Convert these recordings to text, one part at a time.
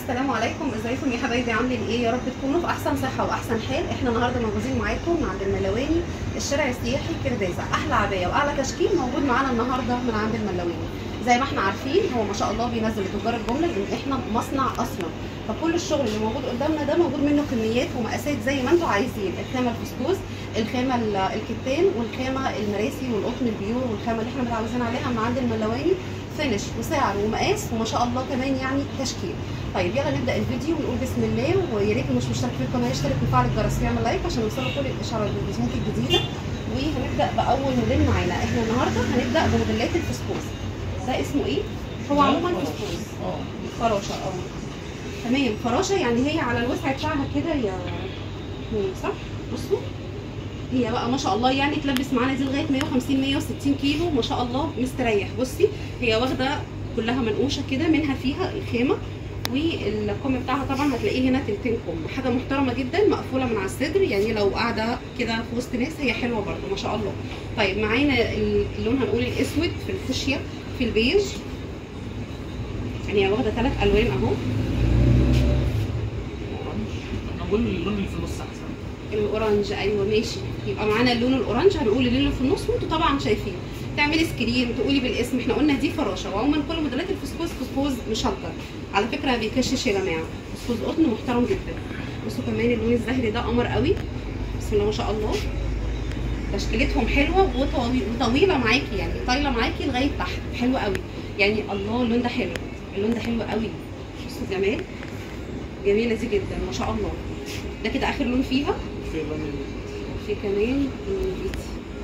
السلام عليكم ازيكم يا حبايبي عاملين ايه يا رب تكونوا في احسن صحه واحسن حال احنا النهارده موجودين معاكم عند الملواني الشارع السياحي كرداسه احلى عبايه واعلى تشكيل موجود معانا النهارده من عند الملواني زي ما احنا عارفين هو ما شاء الله بينزل لتجار الجمله لان احنا مصنع اصلا فكل الشغل اللي موجود قدامنا ده موجود منه كميات ومقاسات زي ما انتم عايزين الخامه الفسكوز الخامه ال- الكتان والخامه المراسي والقطن البيور والخامه اللي احنا متعودين عليها من عند الملواني فينش وسعر ومقاس وما شاء الله كمان يعني تشكيل طيب يلا نبدا الفيديو ونقول بسم الله ويا ريت اللي مش مشترك في القناه يشترك ويفعل الجرس ويعمل لايك عشان يوصله كل الاشعارات بالفيديوهات الجديده وهنبدا باول موديل معانا احنا النهارده هنبدا بموديلات الفسكوز ده اسمه ايه هو عموما فسكوز اه فراشه اه تمام فراشه يعني هي على الوسع بتاعها كده يا مم، صح بصوا هي بقى ما شاء الله يعني تلبس معانا دي لغايه 150 160 كيلو ما شاء الله مستريح بصي هي واخده كلها منقوشه كده منها فيها الخامه والكم بتاعها طبعا هتلاقيه هنا تلتين كم حاجه محترمه جدا مقفوله من على الصدر يعني لو قاعده كده في وسط ناس هي حلوه برده ما شاء الله طيب معانا اللون هنقول الاسود في الفوشيا في البيج يعني هي واخده ثلاث الوان اهو اورنج انا بقول اللون اللي في النص احسن الاورنج ايوه ماشي يبقى معانا اللون الاورنج هنقول اللون اللي في النص وانتوا طبعا شايفين تعملي سكرين تقولي بالاسم احنا قلنا دي فراشه وعموما كل موديلات الفسفوس فسفوس مشجر على فكره ما بيكشش يا جماعه فسفوس قطن محترم جدا بصوا كمان اللون الزهري ده قمر قوي بسم الله ما شاء الله تشكيلتهم حلوه وطوي- وطويله معاكي يعني طايله معاكي لغايه تحت حلوه قوي يعني الله اللون ده حلو اللون ده حلو قوي بصوا الجمال جميله دي جدا ما شاء الله ده كده اخر لون فيها في اللون ال- في كمان البيتي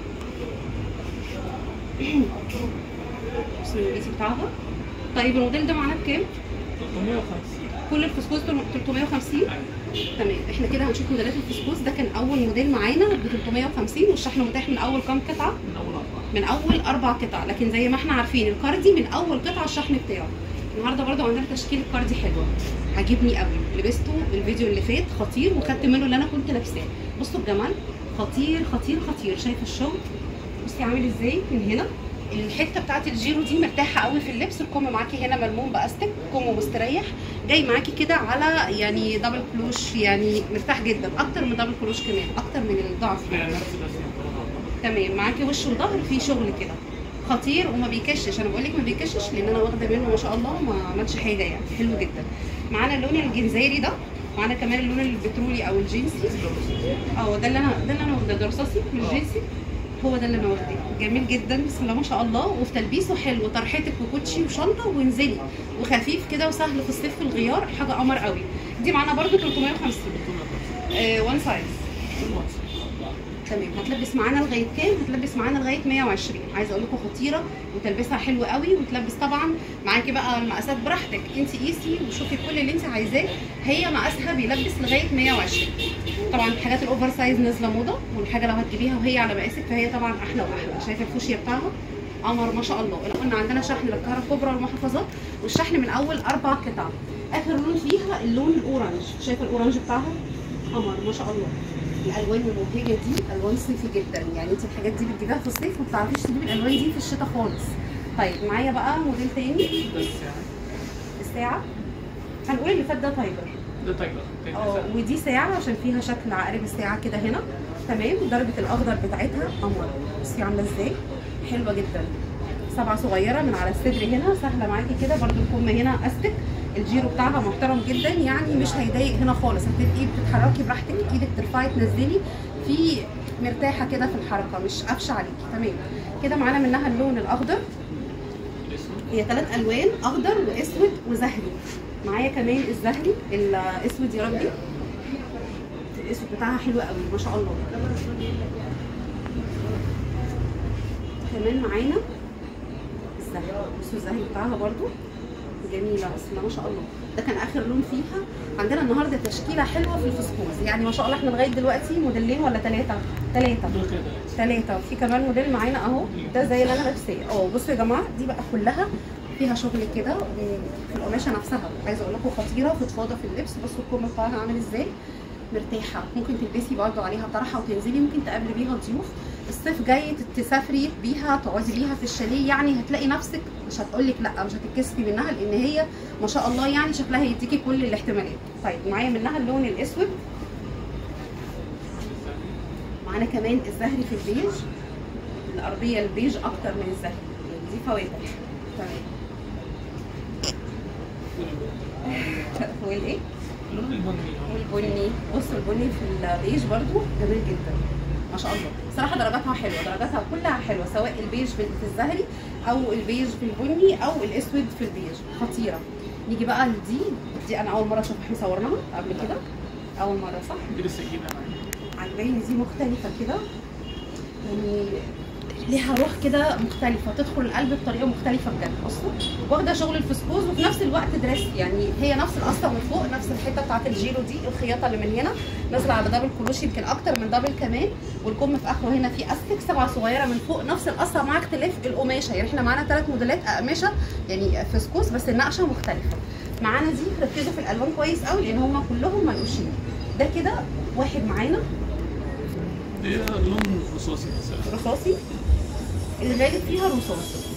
اسم البيتي بتاعها طيب الموديل ده معانا بكام؟ 350 كل الفسكوس دول 350 أيوة. تمام احنا كده هنشوف موديلات الفسكوس ده كان اول موديل معانا ب 350 والشحن متاح من اول كام قطعه؟ من اول اربعه من اول اربع قطع لكن زي ما احنا عارفين الكاردي من اول قطعه الشحن بتاعه النهارده برضو عندنا تشكيل الكاردي حلوه عاجبني قوي لبسته الفيديو اللي فات خطير وخدت منه اللي انا كنت لابساه بصوا الجمال خطير خطير خطير شايفه الشغل بصي عامل ازاي من هنا الحته بتاعت الجيرو دي مرتاحه قوي في اللبس الكم معاكي هنا ملموم باستك كم مستريح جاي معاكي كده على يعني دبل كلوش يعني مرتاح جدا اكتر من دبل كلوش كمان اكتر من الضعف في نفس الاسم تمام معاكي وش وظهر فيه شغل كده خطير وما بيكشش انا بقول لك ما بيكشش لان انا واخده منه ما شاء الله ما عملش حاجه يعني حلو جدا معانا اللون الجنزيري ده معانا كمان اللون البترولي او الجينسي اه ده اللي انا ده اللي انا واخده ده رصاصي مش آه. جينسي هو ده اللي انا واخداه جميل جدا بسم الله ما شاء الله وفي تلبيسه حلو طرحتك وكوتشي وشنطه وانزلي وخفيف كده وسهل في الصيف في الغيار حاجه قمر قوي دي معانا برده 350 آه وان سايز تمام هتلبس معانا لغايه كام؟ هتلبس معانا لغايه 120 عايزه اقول لكم خطيره وتلبسها حلو قوي وتلبس طبعا معاكي بقى المقاسات براحتك انت قيسي وشوفي كل اللي انت عايزاه هي مقاسها بيلبس لغايه 120 طبعا الحاجات الاوفر سايز نازله موضه والحاجه لو هتجيبيها وهي على مقاسك فهي طبعا احلى واحلى شايفه الفوشيا بتاعها قمر ما شاء الله لو قلنا عندنا شحن للقاهره الكبرى والمحافظات والشحن من اول اربع قطع اخر لون فيها اللون الاورنج شايفه الاورنج بتاعها قمر ما شاء الله الالوان المبهجه دي الوان صيفي جدا يعني انت الحاجات دي بتجيبيها في الصيف ما بتعرفيش تجيبي الالوان دي في الشتاء خالص طيب معايا بقى موديل تاني بس يعني الساعه هنقول اللي فات ده تايجر ده تايجر تاني اه ساعة. ودي ساعه عشان فيها شكل عقارب الساعه كده هنا تمام درجه الاخضر بتاعتها قمر بصي عامله ازاي حلوه جدا سبعه صغيره من على الصدر هنا سهله معاكي كده برده الكم هنا استك الجيرو بتاعها محترم جدا يعني مش هيضايق هنا خالص هتبقي بتتحركي براحتك ايدك ترفعي تنزلي في مرتاحه كده في الحركه مش قافشه عليكي تمام كده معانا منها اللون الاخضر الاسود هي ثلاث الوان اخضر واسود وزهري معايا كمان الزهري الاسود يا ربي الاسود بتاعها حلو قوي ما شاء الله كمان معانا الزهري بصوا الزهري بتاعها برضو جميله بسم الله ما شاء الله ده كان اخر لون فيها عندنا النهارده تشكيله حلوه في الفسفوس يعني ما شاء الله احنا لغايه دلوقتي موديلين ولا ثلاثه ثلاثه دول كده ثلاثة وفي كمان موديل معانا اهو ده زي اللي انا لابساه اه بصوا يا جماعه دي بقى كلها فيها شغل كده في القماشه نفسها عايزه اقول لكم خطيره فضفاضه في اللبس بصوا الكم بتاعها عامل ازاي مرتاحه ممكن تلبسي برضو عليها طرحه وتنزلي ممكن تقابلي بيها ضيوف الصيف جاي تسافري بيها تقعدي بيها في الشاليه يعني هتلاقي نفسك مش هتقول لك لا مش هتتكسفي منها لان هي ما شاء الله يعني شكلها يديكي كل الاحتمالات طيب معايا منها اللون الاسود معانا كمان الزهري في البيج الارضيه البيج اكتر من الزهري يعني دي فواتح تمام والايه اللون البني والبني بص البني في البيج برضو جميل جدا ما شاء الله صراحه درجاتها حلوه درجاتها كلها حلوه سواء البيج في في الزهري او البيج في البني او الاسود في البيج خطيره نيجي بقى لدي دي انا اول مره اشوف احنا صورناها قبل كده اول مره صح دي لسه جديده معايا عجباني دي مختلفه كده يعني ليها روح كده مختلفه تدخل القلب بطريقه مختلفه بجد بصوا واخده شغل الفسكوز وفي نفس الوقت دريس يعني هي نفس القصه من فوق نفس الحته بتاعت الجيرو دي الخياطه اللي من هنا نازله على دبل كروش يمكن اكتر من دبل كمان والكم في اخره هنا في استك سبعه صغيره من فوق نفس القصه مع اختلاف القماشه يعني احنا معانا ثلاث موديلات اقمشه يعني فسكوس بس النقشه مختلفه معانا دي ركزوا في الالوان كويس قوي لان هم كلهم منقوشين ده كده واحد معانا دي لون رصاصي مثلا رصاصي الغالب فيها رصاص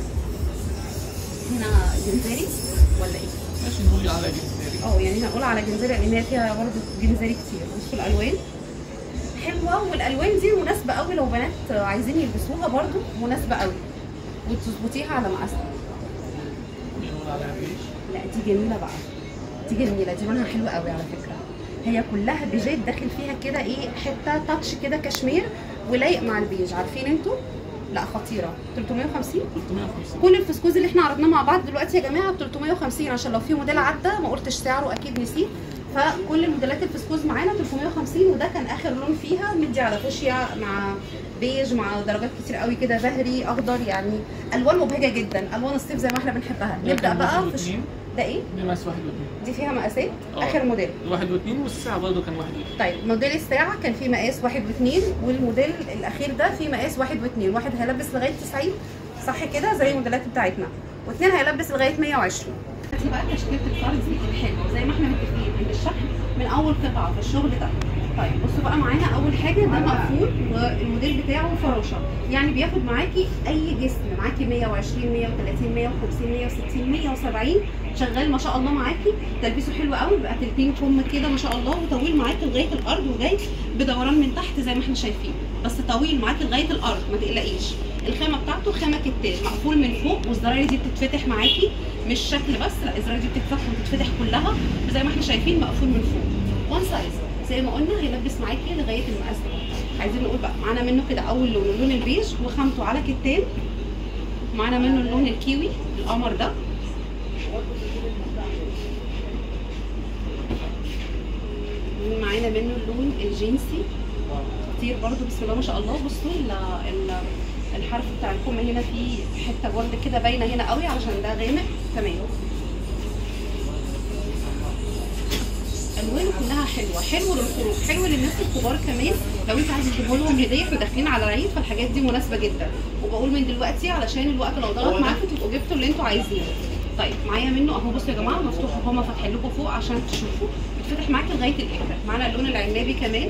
هنا جنزيري ولا ايه؟ ماشي نقول على جنزيري اه يعني هنقول على جنزيري لان هي فيها برضه جنزيري كتير بصوا الالوان حلوه والالوان دي مناسبه قوي لو بنات عايزين يلبسوها برضه مناسبه قوي وتظبطيها على مقاسها نقول على بيج لا دي جميله بقى دي جميله دي لونها حلو قوي على فكره هي كلها بيجات داخل فيها كده ايه حته تاتش كده كشمير ولايق مع البيج عارفين انتوا لا خطيره 350 350 كل الفسكوز اللي احنا عرضناه مع بعض دلوقتي يا جماعه ب 350 عشان لو في موديل عدى ما قلتش سعره اكيد نسيت فكل الموديلات الفسكوز معانا 350 وده كان اخر لون فيها مدي على فوشيا مع بيج مع درجات كتير قوي كده زهري اخضر يعني الوان مبهجه جدا الوان الصيف زي ما احنا بنحبها نبدا بقى في ش- ده ايه دي مقاس واحد واثنين دي فيها مقاسات اه. اخر موديل واحد واثنين والساعة برضه كان واحد واثنين طيب موديل الساعة كان فيه مقاس واحد واثنين والموديل الأخير ده فيه مقاس واحد واثنين واحد هيلبس لغاية 90 صح كده زي الموديلات بتاعتنا واثنين هيلبس لغاية 120 دي بقى تشكيلة الفرز الحلو زي ما احنا متفقين ان الشكل من أول قطعة في الشغل ده طيب بصوا بقى معانا أول حاجة ده مقفول والموديل بتاعه فراشة يعني بياخد معاكي أي جسم معاكي 120 130 150 160 170 شغال ما شاء الله معاكي تلبيسه حلو قوي بقى تلتين كم كده ما شاء الله وطويل معاكي لغايه الارض وجاي بدوران من تحت زي ما احنا شايفين بس طويل معاكي لغايه الارض ما تقلقيش الخامه بتاعته خامه كتان مقفول من فوق والزراير دي بتتفتح معاكي مش شكل بس لا الزراير دي بتتفتح وتتفتح كلها زي ما احنا شايفين مقفول من فوق وان سايز زي ما قلنا هيلبس معاكي لغايه المقاس ده عايزين نقول بقى معانا منه كده اول لون اللون البيج وخامته على كتان معانا منه اللون الكيوي القمر ده معانا منه اللون الجينسي كتير برضو بسم الله ما شاء الله بصوا ال ال الحرف بتاع الكم هنا فيه حته جولد كده باينه هنا قوي علشان ده غامق تمام الوانه كلها حلوه حلو للخروج حلو للناس الكبار كمان لو انت عايزه تجيبوا لهم هديه احنا داخلين على العيد فالحاجات دي مناسبه جدا وبقول من دلوقتي علشان الوقت لو ضغط معاكم تبقوا جبتوا اللي انتوا عايزينه طيب معايا منه اهو بصوا يا جماعه مفتوح هما فاتحين لكم فوق عشان تشوفوا بيتفتح معاكي لغايه الاخر معانا اللون العنابي كمان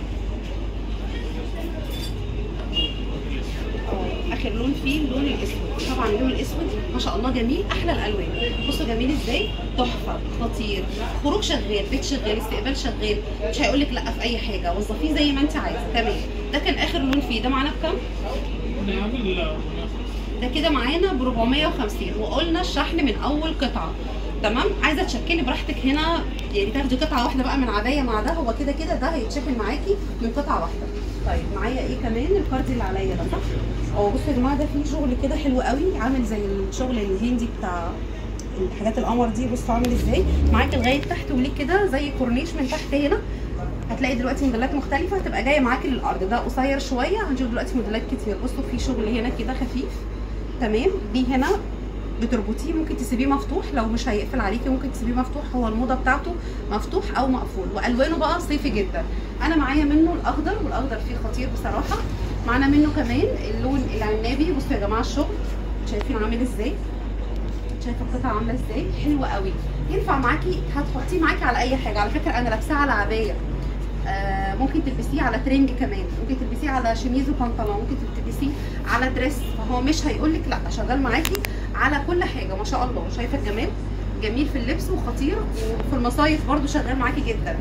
اه، اخر لون فيه اللون الاسود طبعا اللون الاسود ما شاء الله جميل احلى الالوان بصوا جميل ازاي تحفه خطير خروج شغال بيت شغال استقبال شغال مش هيقول لك لا في اي حاجه وظفيه زي ما انت عايزه تمام ده كان اخر لون فيه ده معانا بكام نعمل ده كده معانا ب 450 وقلنا الشحن من اول قطعه تمام عايزه تشكلي براحتك هنا يعني تاخدي قطعه واحده بقى من عبايه مع ده هو كده كده ده هيتشكل معاكي من قطعه واحده طيب معايا ايه كمان الكاردي اللي عليا ده صح اه بصوا يا جماعه ده فيه شغل كده حلو قوي عامل زي الشغل الهندي بتاع الحاجات القمر دي بصوا عامل ازاي معاكي لغايه تحت وليك كده زي كورنيش من تحت هنا هتلاقي دلوقتي موديلات مختلفه هتبقى جايه معاكي للارض ده قصير شويه هنشوف دلوقتي موديلات كتير بصوا في شغل هنا كده خفيف تمام دي هنا بتربطيه ممكن تسيبيه مفتوح لو مش هيقفل عليكي ممكن تسيبيه مفتوح هو الموضه بتاعته مفتوح او مقفول والوانه بقى صيفي جدا انا معايا منه الاخضر والاخضر فيه خطير بصراحه معانا منه كمان اللون العنابي بصوا يا جماعه الشغل شايفين عامل ازاي شايفه القطعه عامله ازاي حلوه قوي ينفع معاكي هتحطيه معاكي على اي حاجه على فكره انا لابساه على عبايه آه ممكن تلبسيه على ترنج كمان ممكن تلبسيه على شميز وبنطلون ممكن تلبسيه على دريس فهو مش هيقول لك لا شغال معاكي على كل حاجه ما شاء الله شايفه الجمال جميل في اللبس وخطير وفي المصايف برده شغال معاكي جدا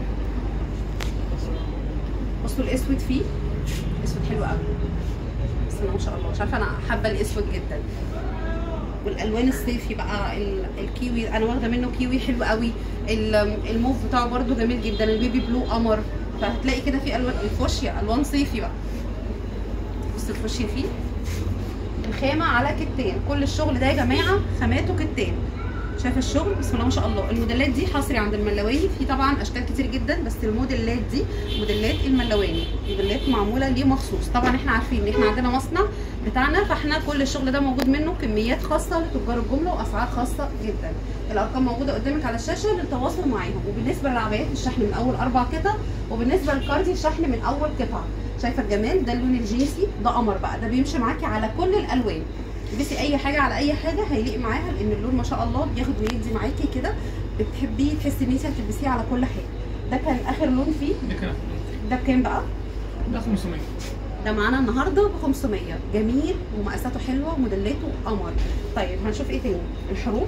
بصوا الاسود فيه اسود حلو قوي بسم الله ما شاء الله مش عارفه انا حابه الاسود جدا والالوان الصيفي بقى ال- الكيوي انا واخده منه كيوي حلو قوي ال- الموف بتاعه برده جميل جدا البيبي بلو قمر فهتلاقي كده في الوان الفوشيا الوان صيفي بقى بص الفوشيا فيه الخامه على كتان كل الشغل ده يا جماعه خاماته كتان شايفه الشغل بسم الله ما شاء الله الموديلات دي حصري عند الملواني في طبعا اشكال كتير جدا بس الموديلات دي موديلات الملواني موديلات معموله ليه مخصوص طبعا احنا عارفين ان احنا عندنا مصنع بتاعنا فاحنا كل الشغل ده موجود منه كميات خاصه لتجار الجمله واسعار خاصه جدا الارقام موجوده قدامك على الشاشه للتواصل معاهم وبالنسبه للعبايات الشحن من اول اربع قطع وبالنسبه للكاردي الشحن من اول قطعه شايفه الجمال ده اللون الجينسي ده قمر بقى ده بيمشي معاكي على كل الالوان البسي اي حاجه على اي حاجه هيليق معاها لان اللون ما شاء الله بياخد ويدي معاكي كده بتحبيه تحسي ان انت هتلبسيه على كل حاجه ده كان اخر لون فيه ده كان ده بكام بقى ده 500 ده معانا النهارده ب 500 جميل ومقاساته حلوه وموديلاته قمر طيب هنشوف ايه تاني الحروف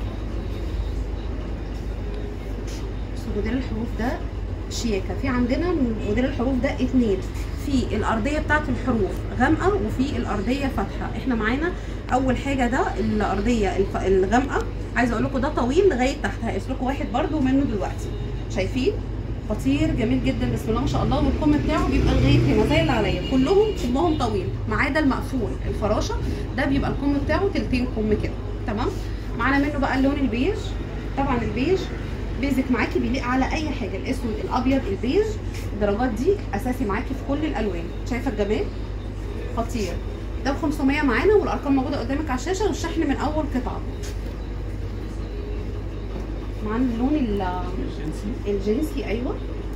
بس موديل الحروف ده شياكه في عندنا موديل الحروف ده اتنين في الارضيه بتاعت الحروف غامقه وفي الارضيه فاتحه احنا معانا اول حاجه ده الارضيه الف- الغامقه عايزه اقول لكم ده طويل لغايه تحت هقيس لكم واحد برده منه دلوقتي شايفين خطير جميل جدا بسم الله ما شاء الله والكم بتاعه بيبقى لغايه هنا زي اللي عليا كلهم كمهم طويل ما عدا المقفول الفراشه ده بيبقى الكم بتاعه تلتين كم كده تمام معانا منه بقى اللون البيج طبعا البيج بيزك معاكي بيليق على اي حاجه الاسود الابيض البيج الدرجات دي اساسي معاكي في كل الالوان شايفه الجمال خطير ده ب 500 معانا والارقام موجوده قدامك على الشاشه والشحن من اول قطعه معانا اللون ال- الجنسي الجنسي ايوه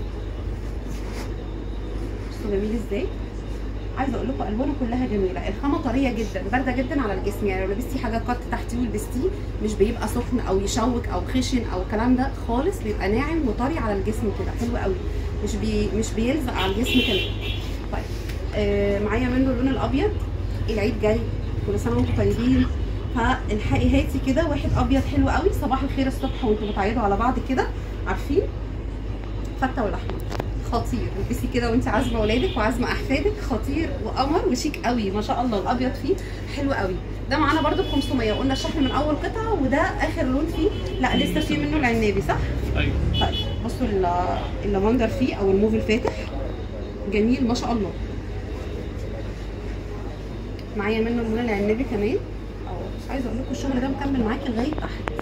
بصوا جميل ازاي عايزه اقول لكم الوانه كلها جميله الخامه طريه جدا بارده جدا على الجسم يعني لو لبستي حاجه قط تحتيه ولبستيه مش بيبقى سخن او يشوك او خشن او الكلام ده خالص بيبقى ناعم وطري على الجسم كده حلو قوي مش بي مش بيلزق على الجسم كمان طيب آه معايا منه اللون الابيض العيد جاي كل سنه وانتم طيبين فالحقي هاتي كده واحد ابيض حلو قوي صباح الخير الصبح وانتوا بتعيدوا على بعض كده عارفين فته ولحمه خطير البسي كده وانت عازمه اولادك وعازمه احفادك خطير وقمر وشيك قوي ما شاء الله الابيض فيه حلو قوي ده معانا برده ب 500 قلنا الشحن من اول قطعه وده اخر لون فيه لا لسه فيه منه العنابي صح ايوه طيب بصوا ال- اللافندر فيه او الموف الفاتح جميل ما شاء الله معايا منه اللون العنابي كمان أو مش عايزه اقول لكم الشغل ده مكمل معاكي لغايه تحت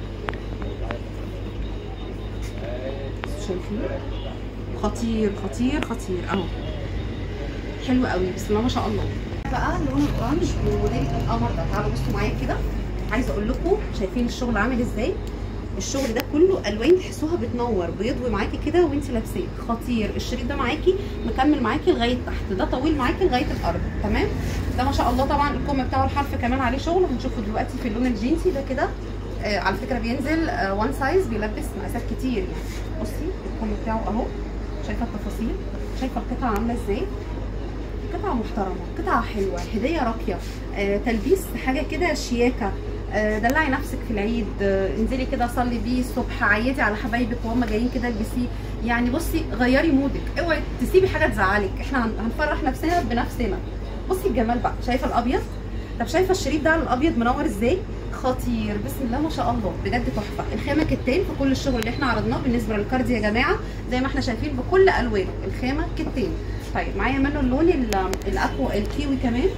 شايفين خطير خطير خطير اهو حلو قوي بسم الله ما شاء الله بقى لون الاورنج وموديل القمر ده تعالوا بصوا معايا كده عايزه اقول لكم شايفين الشغل عامل ازاي الشغل ده كله الوان تحسوها بتنور بيضوي معاكي كده وانت لابساه خطير الشريط ده معاكي مكمل معاكي لغايه تحت ده طويل معاكي لغايه الارض تمام ده ما شاء الله طبعا الكم بتاعه الحرف كمان عليه شغل هنشوفه دلوقتي في اللون الجينسي ده كده آه على فكره بينزل آه وان سايز بيلبس مقاسات كتير يعني بصي الكم بتاعه اهو شايفه التفاصيل شايفه القطعه عامله ازاي قطعه محترمه قطعه حلوه هديه راقيه آه تلبيس حاجه كده شياكه آه، دلعي نفسك في العيد آه، انزلي كده صلي بيه الصبح عيدي على حبايبك وهم جايين كده البسيه يعني بصي غيري مودك اوعي تسيبي حاجه تزعلك احنا هن- هنفرح نفسنا بنفسنا بصي الجمال بقى شايفه الابيض طب شايفه الشريط ده على الابيض منور ازاي خطير بسم الله ما شاء الله بجد تحفه الخامه كتان في كل الشغل اللي احنا عرضناه بالنسبه للكاردي يا جماعه زي ما احنا شايفين بكل الوانه الخامه كتان طيب معايا منه اللون ال- الاكوا الكيوي كمان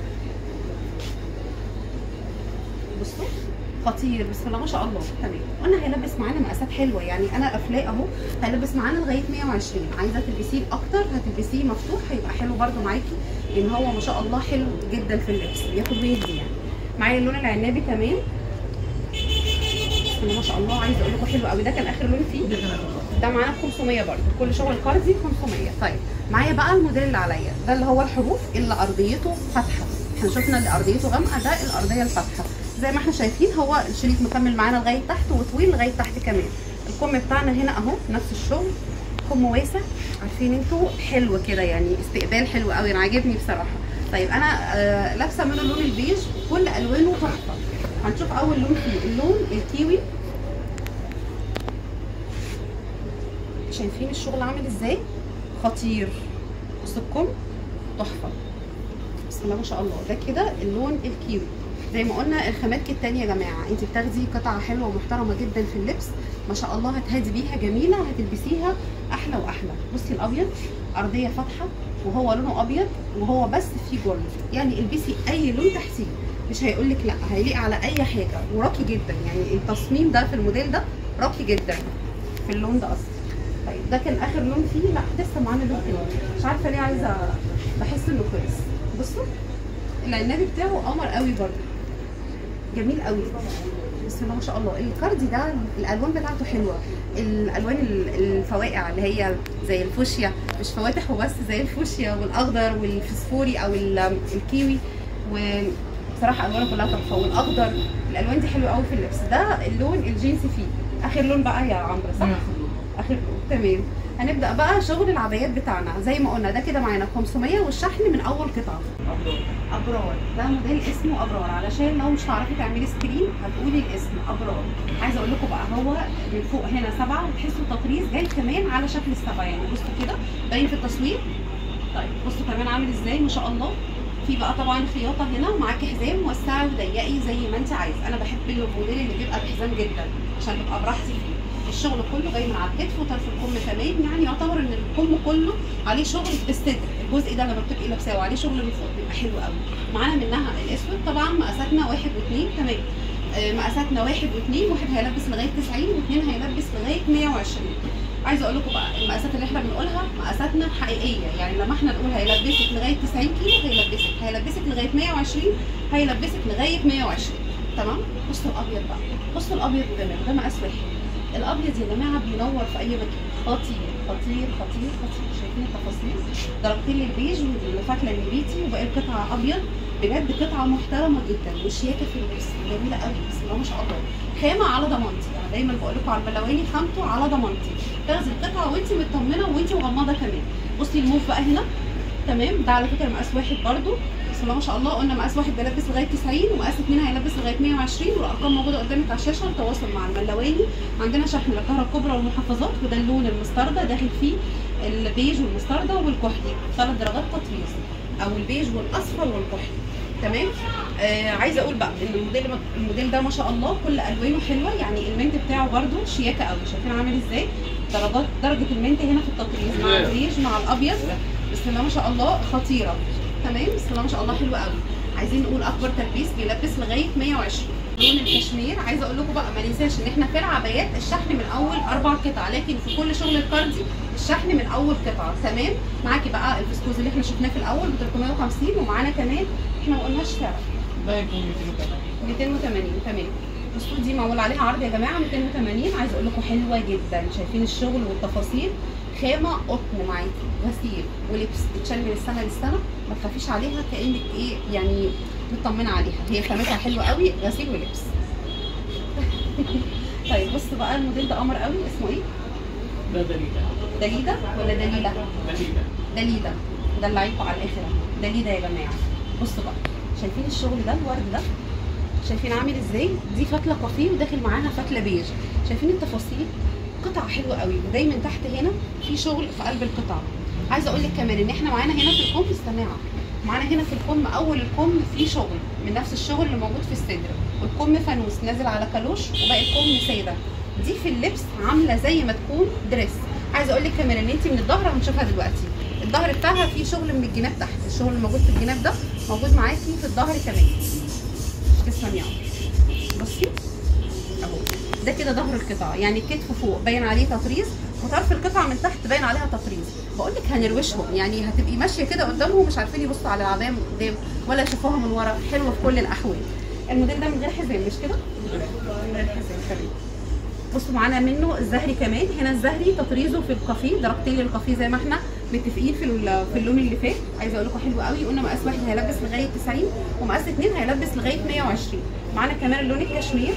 بصوا خطير بسم الله ما شاء الله تمام قلنا هيلبس معانا مقاسات حلوه يعني انا افلاق اهو هيلبس معانا لغايه 120 عايزه تلبسيه اكتر هتلبسيه مفتوح هيبقى حلو برده معاكي لان هو ما شاء الله حلو جدا في اللبس بياخد ويدي يعني معايا اللون العنابي كمان بسم الله ما شاء الله عايزه اقول لكم حلو قوي ده كان اخر لون فيه ده كان آخر. ده معانا ب 500 برده كل شغل كاردي 500 طيب معايا بقى الموديل اللي عليا ده اللي هو الحروف اللي ارضيته فاتحه احنا شفنا اللي ارضيته غامقه ده الارضيه الفاتحه زي ما احنا شايفين هو الشريط مكمل معانا لغايه تحت وطويل لغايه تحت كمان الكم بتاعنا هنا اهو نفس الشغل كم واسع عارفين انتوا حلو كده يعني استقبال حلو قوي انا عاجبني بصراحه طيب انا آه لابسه منه اللون البيج كل الوانه تحفه هنشوف اول لون فيه اللون الكيوي شايفين الشغل عامل ازاي خطير بصوا الكم تحفه بسم الله ما شاء الله ده كده اللون الكيوي زي ما قلنا الخامات التانية يا جماعه انت بتاخدي قطعه حلوه ومحترمه جدا في اللبس ما شاء الله هتهادي بيها جميله هتلبسيها احلى واحلى بصي الابيض ارضيه فاتحه وهو لونه ابيض وهو بس فيه جولد يعني البسي اي لون تحتيه مش هيقول لك لا هيليق على اي حاجه وراقي جدا يعني التصميم ده في الموديل ده راقي جدا في اللون ده اصلا طيب ده كان اخر لون فيه لا لسه معانا لون تاني مش عارفه ليه عايزه بحس انه كويس بصوا العنابي بتاعه قمر قوي برده جميل قوي بسم الله ما شاء الله الكاردي ده الالوان بتاعته حلوه الالوان ال- الفواقع اللي هي زي الفوشيا مش فواتح وبس زي الفوشيا والاخضر والفسفوري او ال- الكيوي وبصراحه الوانه كلها تحفه والاخضر الالوان دي حلوه قوي في اللبس ده اللون الجينسي فيه اخر لون بقى يا عمرو صح؟ اخر تمام هنبدا بقى شغل العبايات بتاعنا زي ما قلنا ده كده معانا 500 والشحن من اول قطعه ابرار ده موديل اسمه ابرار علشان لو مش هتعرفي تعملي سكرين هتقولي الاسم ابرار عايزه اقول لكم بقى هو من فوق هنا سبعه وتحسوا تطريز جاي كمان على شكل السبعه يعني بصوا كده باين في التصوير طيب بصوا كمان عامل ازاي ما شاء الله في بقى طبعا خياطه هنا ومعاكي حزام وسعي وضيقي زي ما انت عايزه انا بحب الموديل اللي بيبقى بحزام جدا عشان ببقى براحتي فيه الشغل كله جاي من على الكتف وطرف الكم كمان يعني يعتبر ان الكم كله عليه شغل بالصدر الجزء ده لما بتبقي لابساه وعليه شغل من فوق بيبقى حلو قوي معانا منها الاسود طبعا مقاساتنا واحد واثنين تمام آه، مقاساتنا واحد واثنين واحد هيلبس لغايه 90 واثنين هيلبس لغايه 120 عايزه اقول لكم بقى المقاسات اللي احنا بنقولها مقاساتنا حقيقيه يعني لما احنا نقول هيلبسك لغايه 90 كيلو هيلبسك هيلبسك لغايه 120 هيلبسك لغايه 120 تمام بصوا الابيض بقى بصوا الابيض جميل ده مقاس واحد الابيض يا جماعه بينور في اي مكان خطير خطير خطير خطير شايفين التفاصيل درجتين للبيج والفتله النبيتي وباقي القطعه ابيض بجد قطعه محترمه جدا وشياكه في اللبس جميله قوي بسم الله ما شاء الله خامه على ضمانتي انا دايما بقول لكم على البلواني خامته على ضمانتي تاخدي القطعه وانت مطمنه وانت مغمضه كمان بصي الموف بقى هنا تمام ده على فكره مقاس واحد برده بسم الله ما شاء الله قلنا مقاس واحد بيلبس لغايه 90 ومقاس اثنين هيلبس لغايه 120 والارقام موجوده قدامك على الشاشه التواصل مع الملواني عندنا شحن للقاهره الكبرى والمحافظات وده اللون المستردة داخل فيه البيج والمستردة والكحلي ثلاث درجات تطريز او البيج والاصفر والكحلي تمام آه عايزه اقول بقى ان الموديل الموديل ده ما شاء الله كل الوانه حلوه يعني المنت بتاعه برده شياكه قوي شايفين عامل ازاي درجات درجه المنت هنا في التطريز مع البيج مع الابيض بسم الله ما شاء الله خطيره تمام بسم الله ما شاء الله حلوه قوي عايزين نقول اكبر تلبيس بيلبس لغايه 120 لون الكشمير عايزه اقول لكم بقى ما ننساش ان احنا في العبايات الشحن من اول اربع قطع لكن في كل شغل الكاردي الشحن من اول قطعه تمام معاكي بقى الفسكوز اللي احنا شفناه في الاول ب 350 ومعانا كمان احنا ما قلناش سعر ده يكون 280 280 تمام الصوت دي معمول عليها عرض يا جماعه 280 عايزه اقول لكم حلوه جدا شايفين الشغل والتفاصيل خامه قطن معاكي غسيل ولبس تتشال من السنه للسنه ما تخافيش عليها كانك ايه يعني مطمنه عليها هي خامتها حلوه قوي غسيل ولبس طيب بص بقى الموديل ده قمر قوي اسمه ايه ده دليلة دليده ولا دليله دليلة دليده دلعيكوا على الاخر أهو. دليده يا جماعه بصوا بقى شايفين الشغل ده الورد ده شايفين عامل ازاي دي فتله كافيه وداخل معاها فتله بيج شايفين التفاصيل قطعه حلوه قوي ودايما تحت هنا في شغل في قلب القطعه عايزه اقول لك كمان ان احنا معانا هنا في الكم السماعه معانا هنا في الكم اول الكم في شغل من نفس الشغل اللي موجود في الصدر والكم فانوس نازل على كالوش وباقي الكم ساده دي في اللبس عامله زي ما تكون دريس عايزه اقول لك كمان ان انت من الظهر هنشوفها دلوقتي الظهر بتاعها فيه شغل من الجناب تحت الشغل اللي موجود في الجناب ده موجود معاكي في الظهر كمان تسلم يا عمر بصي اهو ده كده ظهر القطعه يعني الكتف فوق باين عليه تطريز وطرف القطعه من تحت باين عليها تطريز بقول لك هنروشهم يعني هتبقي ماشيه كده قدامهم مش عارفين يبصوا على العبايه من قدام ولا يشوفوها من ورا حلوه في كل الاحوال الموديل ده من غير حزام مش كده؟ من غير حزام تمام بصوا معانا منه الزهري كمان هنا الزهري تطريزه في الكافيه درجتين للكافيه زي ما احنا متفقين في ال- في اللون اللي فات عايزه اقول لكم حلو قوي قلنا مقاس واحد هيلبس لغايه 90 ومقاس اثنين هيلبس لغايه 120 معانا كمان اللون الكشمير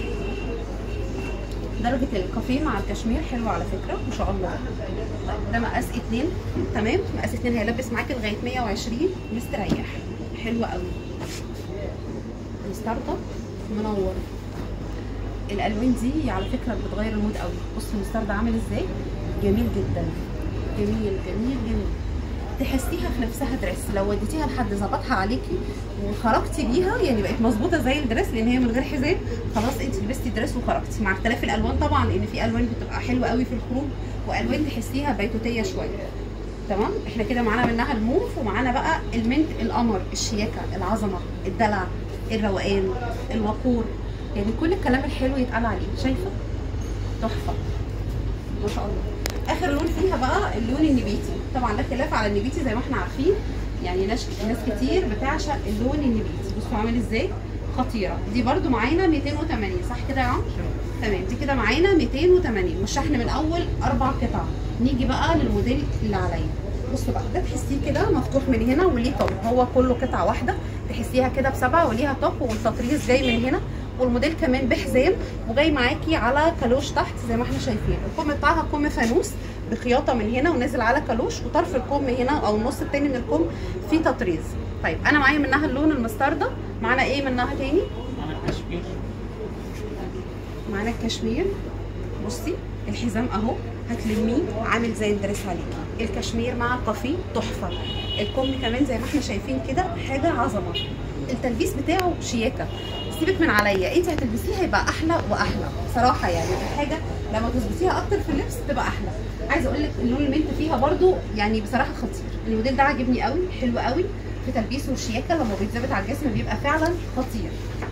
درجة الكافيه مع الكشمير حلوة على فكرة ما شاء الله طيب ده مقاس اتنين تمام مقاس اتنين هيلبس معاكي لغاية 120 مستريح حلوة قوي مستردة منور الالوان دي على فكره بتغير المود قوي بص المسترد عامل ازاي جميل جدا جميل جميل جميل تحسيها في نفسها دريس لو وديتيها لحد ظبطها عليكي وخرجتي بيها يعني بقت مظبوطه زي الدريس لان هي من غير حزام خلاص انت لبستي دريس وخرجتي مع اختلاف الالوان طبعا لان في الوان بتبقى حلوه قوي في الخروج والوان تحسيها بيتوتيه شويه تمام احنا كده معانا منها الموف ومعانا بقى المنت القمر الشياكه العظمه الدلع الروقان الوقور يعني كل الكلام الحلو يتقال عليه شايفه تحفه ما شاء الله اخر لون فيها بقى اللون النبيتي طبعا ده خلاف على النبيتي زي ما احنا عارفين يعني ناس ناس كتير بتعشق اللون النبيتي بصوا عامل ازاي خطيره دي برده معانا 280 صح كده يا عم تمام دي كده معانا 280 والشحن من اول اربع قطع نيجي بقى للموديل اللي عليا بصوا بقى ده تحسيه كده مفتوح من هنا وليه توب هو كله قطعه واحده تحسيها كده بسبعه وليها توب والتطريز جاي من هنا والموديل كمان بحزام وجاي معاكي على كالوش تحت زي ما احنا شايفين الكم بتاعها كم فانوس بخياطه من هنا ونازل على كالوش وطرف الكم هنا او النص التاني من الكم فيه تطريز طيب انا معايا منها اللون المستردة معانا ايه منها تاني معانا كشمير معانا الكشمير بصي الحزام اهو هتلميه عامل زي الدريس عليكي الكشمير مع الكافيه تحفه الكم كمان زي ما احنا شايفين كده حاجه عظمه التلبيس بتاعه شياكه سيبك من عليا انت هتلبسيه هيبقى احلى واحلى صراحه يعني الحاجه لما تظبطيها اكتر في اللبس تبقى احلى عايزه اقول لك اللون المنت فيها برده يعني بصراحه خطير الموديل ده عاجبني قوي حلو قوي في تلبيسه والشياكه لما بيتظبط على الجسم بيبقى فعلا خطير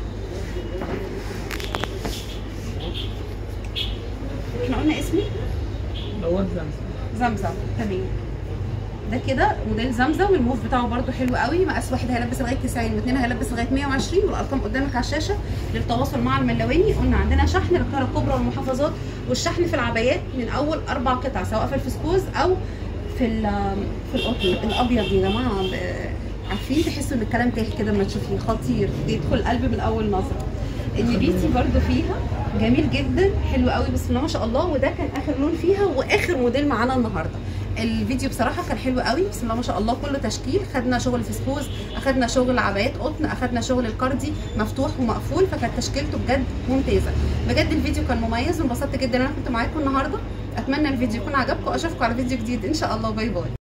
احنا قلنا اسمي دوت زمزم زمزم تمام ده كده موديل زمزم والموف بتاعه برده حلو قوي مقاس واحد هيلبس لغايه 90 واثنين هيلبس لغايه 120 والارقام قدامك على الشاشه للتواصل مع الملواني قلنا عندنا شحن للقاهره الكبرى والمحافظات والشحن في العبايات من اول اربع قطع سواء في الفسكوز او في ال- في القطن الابيض يا جماعه ب- عارفين تحسوا ان الكلام تايه كده لما تشوفيه خطير بيدخل القلب من اول نظره النبيتي برده فيها جميل جدا حلو قوي بسم الله ما شاء الله وده كان اخر لون فيها واخر موديل معانا النهارده الفيديو بصراحه كان حلو قوي بسم الله ما شاء الله كله تشكيل خدنا شغل فسكوز اخدنا شغل عبايات قطن اخدنا شغل الكاردي مفتوح ومقفول فكانت تشكيلته بجد ممتازه بجد الفيديو كان مميز وانبسطت جدا ان انا كنت معاكم النهارده اتمنى الفيديو يكون عجبكم اشوفكم على فيديو جديد ان شاء الله باي باي